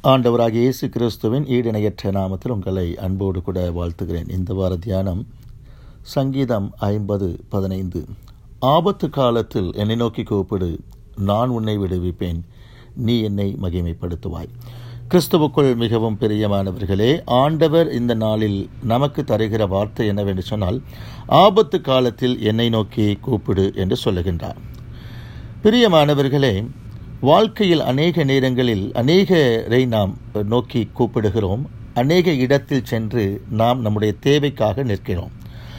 ஆண்டவராகிய இயேசு கிறிஸ்துவின் ஈடிணையற்ற நாமத்தில் உங்களை அன்போடு கூட வாழ்த்துகிறேன் இந்த வார தியானம் சங்கீதம் ஐம்பது பதினைந்து ஆபத்து காலத்தில் என்னை நோக்கி கூப்பிடு நான் உன்னை விடுவிப்பேன் நீ என்னை மகிமைப்படுத்துவாய் கிறிஸ்துவுக்குள் மிகவும் பிரியமானவர்களே ஆண்டவர் இந்த நாளில் நமக்கு தருகிற வார்த்தை என்னவென்று சொன்னால் ஆபத்து காலத்தில் என்னை நோக்கி கூப்பிடு என்று சொல்லுகின்றார் பிரியமானவர்களே வாழ்க்கையில் அநேக நேரங்களில் அநேகரை நாம் நோக்கி கூப்பிடுகிறோம் அநேக இடத்தில் சென்று நாம் நம்முடைய தேவைக்காக நிற்கிறோம்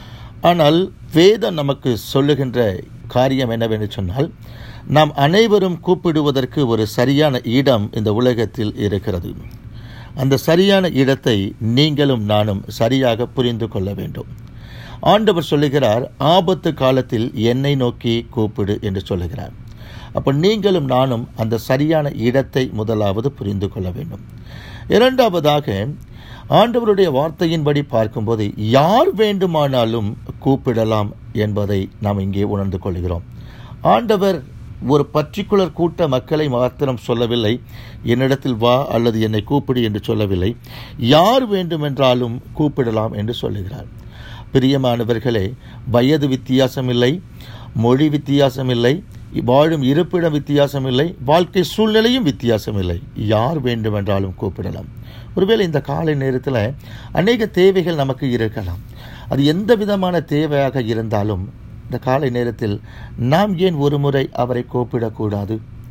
ஆனால் வேதம் நமக்கு சொல்லுகின்ற காரியம் என்னவென்று சொன்னால் நாம் அனைவரும் கூப்பிடுவதற்கு ஒரு சரியான இடம் இந்த உலகத்தில் இருக்கிறது அந்த சரியான இடத்தை நீங்களும் நானும் சரியாக புரிந்து கொள்ள வேண்டும் ஆண்டவர் சொல்லுகிறார் ஆபத்து காலத்தில் என்னை நோக்கி கூப்பிடு என்று சொல்லுகிறார் அப்போ நீங்களும் நானும் அந்த சரியான இடத்தை முதலாவது புரிந்து கொள்ள வேண்டும் இரண்டாவதாக ஆண்டவருடைய வார்த்தையின்படி பார்க்கும்போது யார் வேண்டுமானாலும் கூப்பிடலாம் என்பதை நாம் இங்கே உணர்ந்து கொள்கிறோம் ஆண்டவர் ஒரு பர்டிகுலர் கூட்ட மக்களை மாத்திரம் சொல்லவில்லை என்னிடத்தில் வா அல்லது என்னை கூப்பிடு என்று சொல்லவில்லை யார் வேண்டுமென்றாலும் கூப்பிடலாம் என்று சொல்லுகிறார் பிரியமானவர்களே வயது வித்தியாசம் இல்லை மொழி வித்தியாசம் இல்லை வாழும் இருப்பிடம் வித்தியாசம் இல்லை வாழ்க்கை சூழ்நிலையும் வித்தியாசம் இல்லை யார் வேண்டுமென்றாலும் கூப்பிடலாம் ஒருவேளை இந்த காலை நேரத்தில் அநேக தேவைகள் நமக்கு இருக்கலாம் அது எந்த விதமான தேவையாக இருந்தாலும் இந்த காலை நேரத்தில் நாம் ஏன் ஒரு முறை அவரை கூப்பிடக்கூடாது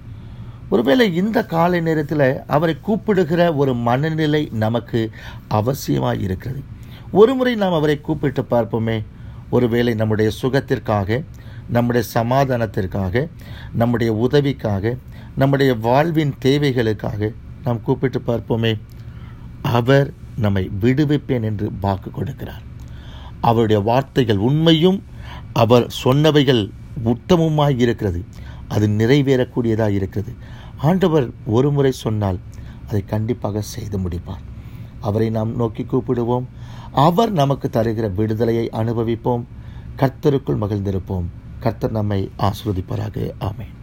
ஒருவேளை இந்த காலை நேரத்தில் அவரை கூப்பிடுகிற ஒரு மனநிலை நமக்கு அவசியமாக இருக்கிறது ஒரு முறை நாம் அவரை கூப்பிட்டு பார்ப்போமே ஒருவேளை நம்முடைய சுகத்திற்காக நம்முடைய சமாதானத்திற்காக நம்முடைய உதவிக்காக நம்முடைய வாழ்வின் தேவைகளுக்காக நாம் கூப்பிட்டு பார்ப்போமே அவர் நம்மை விடுவிப்பேன் என்று வாக்கு கொடுக்கிறார் அவருடைய வார்த்தைகள் உண்மையும் அவர் சொன்னவைகள் உத்தமமாய் இருக்கிறது அது நிறைவேறக்கூடியதாக இருக்கிறது ஆண்டவர் ஒரு முறை சொன்னால் அதை கண்டிப்பாக செய்து முடிப்பார் அவரை நாம் நோக்கி கூப்பிடுவோம் அவர் நமக்கு தருகிற விடுதலையை அனுபவிப்போம் கர்த்தருக்குள் மகிழ்ந்திருப்போம் கர்த்தர் நம்மை ஆஸ்வதிப்பாராக ஆமேன்